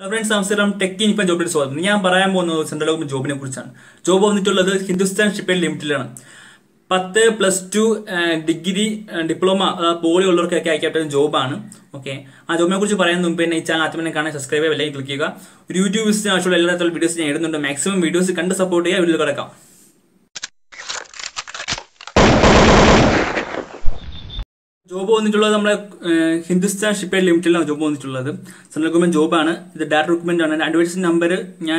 friends നമസ്കാരം tech ഇനിപ്പം ജോബിൽ സ്വാഗതം ഞാൻ പറയാൻ പോകുന്നത് സെൻട്രൽ ഗവൺമെന്റ് ജോബിനെ കുറിച്ചാണ് ജോബ് വന്നിട്ടുള്ളത് ഹിന്ദുസ്ഥാൻ ഷിപ്പിംഗ് ലിമിറ്റഡിലാണ് പത്ത് പ്ലസ് ടു ഡിഗ്രി ഡിപ്ലോമ അതായത് പോളി ഉള്ളവർക്കൊക്കെ അയക്കാൻ പറ്റുന്ന ജോബാണ് ഓക്കെ ആ ജോബിനെ കുറിച്ച് പറയുന്ന മുമ്പ് തന്നെ ഈ ചാനൽ ആദ്യം തന്നെ കാണാൻ സബ്സ്ക്രൈബ് ചെയ്യുക ക്ലിക്ക് ചെയ്യുക ഒരു യൂട്യൂബ് ബിസിനസ് ആവശ്യമുള്ള എല്ലാ തരം വീഡിയോസ് ഞാൻ ഇടുന്നുണ്ട് മാക്സിമം വീഡിയോസ് കണ്ട് സപ്പോർട്ട് ചെയ്യുക വീഡിയോ കിടക്കാം ജോബ് വന്നിട്ടുള്ളത് നമ്മളെ ഏഹ്, ഹിന്ദുസ്ഥാൻ ഷിപ്പ് ലിമിറ്റഡിലാണ് ജോബ് വന്നിട്ടുള്ളത് സെൻട്രൽ ഗവൺമെന്റ് ജോബാണ് ഇത് ഡയറക്ട് റിക്രൂട്ട്മെന്റ് ആണ് അഡ്വർടൈസ് നമ്പർ ഞാൻ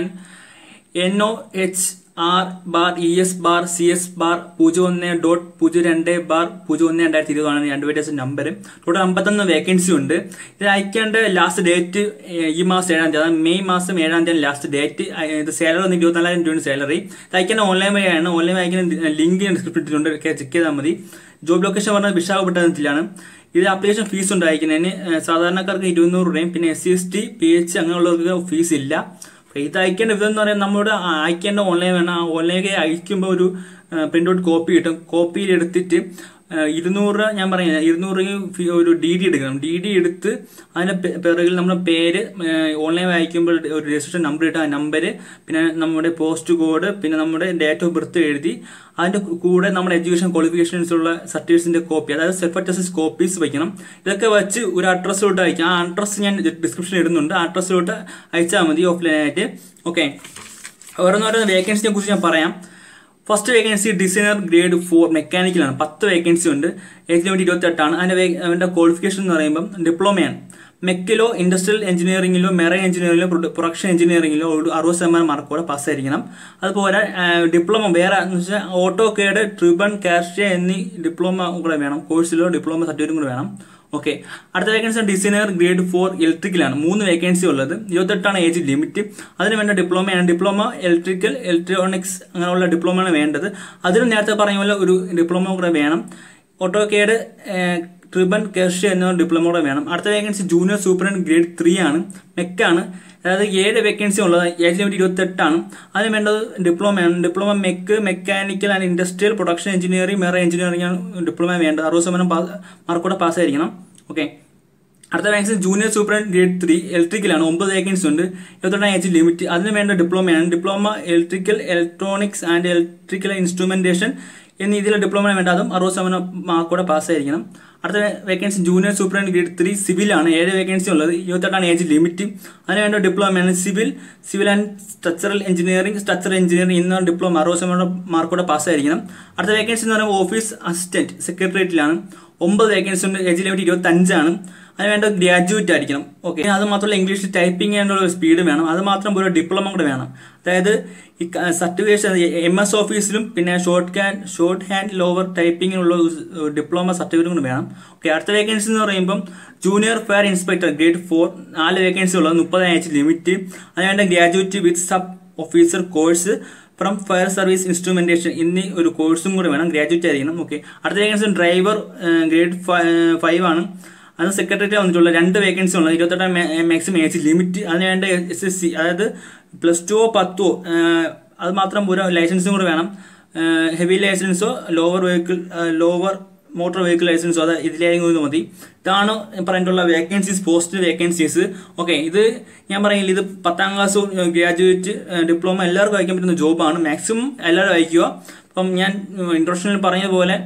N O H R bar E S bar C S bar പൂജ്യം ഒന്ന് ഡോട്ട് പൂജ്യം രണ്ട് ബാർ പൂജ്യം ഒന്ന് രണ്ടായിരത്തി ഇരുപതാണ് അഡ്വർടൈസ് നമ്പർ ടോട്ടൽ അമ്പത്തൊന്ന് വേക്കൻസി ഉണ്ട് ഇത് അയക്കേണ്ട ലാസ്റ്റ് ഡേറ്റ് ഈ മാസം ഏഴാം തീയതി അതായത് മെയ് മാസം ഏഴാം തീയതി ലാസ്റ്റ് ഡേറ്റ് ഇത് സാലറി വന്ന് ഇരുപത്തിനാലായിരം രൂപയാണ് സാലറി ഇത് അയക്കേണ്ട ഓൺലൈൻ വഴിയാണ് ഓൺലൈൻ അയക്കുന്ന ലിങ്ക് ഡിസ്ക്രിപ്ഷൻ ഇട്ടിട്ടുണ്ട് ചെക്ക് ചെയ്താൽ മതി ജോബ് ലൊക്കേഷൻ പറഞ്ഞത് വിശാഖപട്ടണത്തിലാണ് ഇത് ആപ്ലിക്കേഷൻ ഫീസ് ഉണ്ട് അയക്കുന്നതിന് ഏഹ് സാധാരണക്കാർക്ക് ഇരുന്നൂറ് രൂപയും പിന്നെ S C S T P H അങ്ങനെയുള്ളവർക്ക് ഫീസ് ഇല്ല അപ്പൊ ഇത് അയക്കേണ്ട വിധം എന്ന് പറയുന്നത് നമ്മുടെ ആ- അയക്കേണ്ട ഓൺലൈൻ വേണം ആ ഓൺലൈനിൽ അയക്കുമ്പോൾ ഒരു പ്രിന്റ് ഔട്ട് കോപ്പി കിട്ടും കോപ്പിയിൽ എടുത്തിട്ട് ഏഹ് ഇരുന്നൂറ് രൂപ ഞാൻ പറയാം ഇരുന്നൂറ് രൂപ ഫീ- ഒരു ഡി ഡി എടുക്കണം ഡി ഡി എടുത്ത് അതിന്റെ പെ- പിറകിൽ നമ്മുടെ പേര് ഓൺലൈൻ അയക്കുമ്പോൾ ഒരു രജിസ്ട്രേഷൻ നമ്പർ ഇട്ട് ആ നമ്പർ പിന്നെ നമ്മുടെ പോസ്റ്റ് കോഡ് പിന്നെ നമ്മുടെ ഡേറ്റ് ഓഫ് ബർത്ത് എഴുതി അതിന്റെ കൂടെ നമ്മുടെ എഡ്യൂക്കേഷൻ ക്വാളിഫിക്കേഷൻസ് ഉള്ള സർട്ടിഫിക്കറ്റ്സിന്റെ കോപ്പി അതായത് സെൽഫ് അറ്റസ്റ്റഡ് കോപ്പീസ് വെക്കണം ഇതൊക്കെ വെച്ച് ഒരു അഡ്രസ്സിലോട്ട് അയക്കാം ആ അഡ്രസ്സ് ഞാൻ ഡിസ്ക്രിപ്ഷനിൽ ഇടുന്നുണ്ട് ആ അഡ്രസ്സിലോട്ട് അയച്ചാൽ മതി ഓഫ്ലൈൻ ആയിട്ട് ഓക്കെ ഓരോന്നോരോ വേക്കൻസിനെ കുറിച്ച് ഞാൻ പറയാം first vacancy designer grade four മെക്കാനിക്കലാണ് പത്ത് വേക്കൻസി ഉണ്ട് ഏജ് ലിമിറ്റ് ഇരുപത്തി എട്ടാണ് അതിന്റെ വേ- അതിന്റെ ക്വാളിഫിക്കേഷൻ എന്ന് പറയുമ്പോൾ ഡിപ്ലോമയാണ് മെക്കിലോ ഇൻഡസ്ട്രിയൽ എഞ്ചിനീയറിംഗിലോ മെറൈൻ എഞ്ചിനീയറിംഗിലോ പ്രൊഡക്ഷൻ എഞ്ചിനീയറിംഗിലോ ഒരു അറുപത് ശതമാനം മാർക്കോടെ പാസ്സായിരിക്കണം അതുപോലെ ഡിപ്ലോമ വേറെ എന്ന് വെച്ചാൽ ഓട്ടോ കേഡ് ട്രിബൺ കാർഷ്യ എന്നീ ഡിപ്ലോമ കൂടെ വേണം കോഴ്സിലോ ഡിപ്ലോമ സർട്ടിഫിക്കറ്റും കൂടെ വേണം ഓക്കെ അടുത്ത വേക്കൻസി ഡിസൈനർ ഗ്രേഡ് ഫോർ ഇലക്ട്രിക്കലാണ് മൂന്ന് വേക്കൻസി ഉള്ളത് ഇരുപത്തെട്ടാണ് ഏജ് ലിമിറ്റ് അതിന് വേണ്ട ഡിപ്ലോമയാണ് ഡിപ്ലോമ ഇലക്ട്രിക്കൽ ഇലക്ട്രോണിക്സ് അങ്ങനെയുള്ള ഡിപ്ലോമയാണ് വേണ്ടത് അതിന് നേരത്തെ പറഞ്ഞ പോലെ ഒരു ഡിപ്ലോമ കൂടെ വേണം ഓട്ടോ കേഡ് ട്രിബൺ കെർഷ്യ എന്ന ഡിപ്ലോമ കൂടെ വേണം അടുത്ത vacancy junior superintendent grade three ആണ് മെക്കാണ് അതായത് ഏഴ് വേക്കൻസി ഉള്ളത് ഏജ് ലിമിറ്റ് ഇരുപത്തെട്ടാണ് അതിന് വേണ്ടത് ഡിപ്ലോമയാണ് diploma mech mechanical and industrial production engineering marine engineering ആണ് ഡിപ്ലോമ വേണ്ടത് അറുപത് ശതമാനം മാർക്കോടെ പാസ്സായിരിക്കണം ഓക്കെ അടുത്ത vacancy junior super grade three ഇലക്ട്രിക്കലാണ് ഒമ്പത് വേക്കൻസി ഉണ്ട് ഇരുപത്തെട്ടാം ഏജ് ലിമിറ്റ് അതിന് വേണ്ട ഡിപ്ലോമയാണ് diploma electrical electronics and electrical instrumentation എന്നീ ഇതിലെ ഡിപ്ലോമ വേണ്ട അതും അറുപത് ശതമാനം മാർക്കോടെ പാസ്സായിരിക്കണം അടുത്ത vacancy junior super grade three സിവിലാണ് ഏഴ് വേക്കൻസി ഉള്ളത് ഇരുപത്തെട്ടാണ് ഏജ് ലിമിറ്റ് അതിന് വേണ്ട ഡിപ്ലോമയാണ് civil civil and structural engineering structural engineering എന്ന ഡിപ്ലോമ അറുപത് ശതമാനം മാർക്കോടെ പാസ്സായിരിക്കണം അടുത്ത വേക്കൻസി എന്ന് പറയുമ്പോൾ ഓഫീസ് അസിസ്റ്റന്റ് സെക്രട്ടേറിയറ്റിലാണ് ഒമ്പത് വേക്കൻസി ഉണ്ട് ഏജ് ലിമിറ്റ് ഇരുപത്തി അഞ്ചാണ് അതിന് വേണ്ട ഗ്രാജുവേറ്റ് ആയിരിക്കണം ഓക്കെ അത് മാത്രമല്ല ഇംഗ്ലീഷിൽ ടൈപ്പിംഗ് ചെയ്യാനുള്ള സ്പീഡ് വേണം അത് മാത്രം ഒരു ഡിപ്ലോമ കൂടെ വേണം അതായത് ഈ സർട്ടിഫിക്കേഷൻ എം എസ് ഓഫീസിലും പിന്നെ shorthand shorthand lower ടൈപ്പിങ്ങിനുള്ള ഡിപ്ലോമ സർട്ടിഫിക്കറ്റ് കൂടെ വേണം ഓക്കെ അടുത്ത വേക്കൻസി എന്ന് പറയുമ്പം junior fire inspector grade four നാല് വേക്കൻസി ഉള്ളത് മുപ്പത് ആഴ്ച ലിമിറ്റ് അതിന് വേണ്ട graduate with sub officer course from fire service instrumentation എന്നീ ഒരു കോഴ്സും കൂടെ വേണം ഗ്രാജുവേറ്റ് ആയിരിക്കണം ഓക്കെ അടുത്ത വേക്കൻസി ഡ്രൈവർ ഗ്രേഡ് ഫൈവ് ആണ് അത് സെക്രട്ടറിയേറ്റ് വന്നിട്ടുള്ള രണ്ട് വേക്കൻസി ഉള്ളത് ഇരുപത്തെട്ടാം മാക്സിമം ഏജ് ലിമിറ്റ് അതിന് വേണ്ട എസ് എസ് സി അതായത് പ്ലസ് ടുവോ പത്തോ അത് മാത്രം പോരാ ലൈസൻസും കൂടെ വേണം ഹെവി ലൈസൻസോ lower vehicle lower motor vehicle ലൈസൻസോ അത് ഇതിലായിരുന്നു മതി ഇതാണ് പറഞ്ഞിട്ടുള്ള വേക്കൻസീസ് പോസ്റ്റ് വേക്കൻസീസ് ഓക്കെ ഇത് ഞാൻ പറയില്ല ഇത് പത്താം ക്ലാസ് ഗ്രാജുവേറ്റ് ഡിപ്ലോമ എല്ലാവർക്കും അയക്കാൻ പറ്റുന്ന ജോബാണ് മാക്സിമം എല്ലാവരും അയക്കുക അപ്പം ഞാൻ ഇൻട്രൊഡക്ഷനിൽ പറഞ്ഞ പോലെ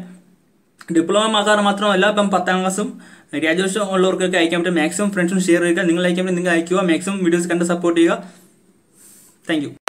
ഡിപ്ലോമ ആക്കാറ് മാത്രമല്ല ഇപ്പം പത്താം ക്ലാസ്സും ഗ്രാജുവേഷൻ ഉള്ളവർക്കൊക്കെ അയക്കാൻ പറ്റും മാക്സിമം ഫ്രണ്ട്സും ഷെയർ ചെയ്യുക നിങ്ങൾ അയക്കാൻ പറ്റും നിങ്ങൾ അയക്കുക മാക്സിമം വീഡിയോസ് കണ്ട് സപ്പോർട്ട് ചെയ്യുക താങ്ക്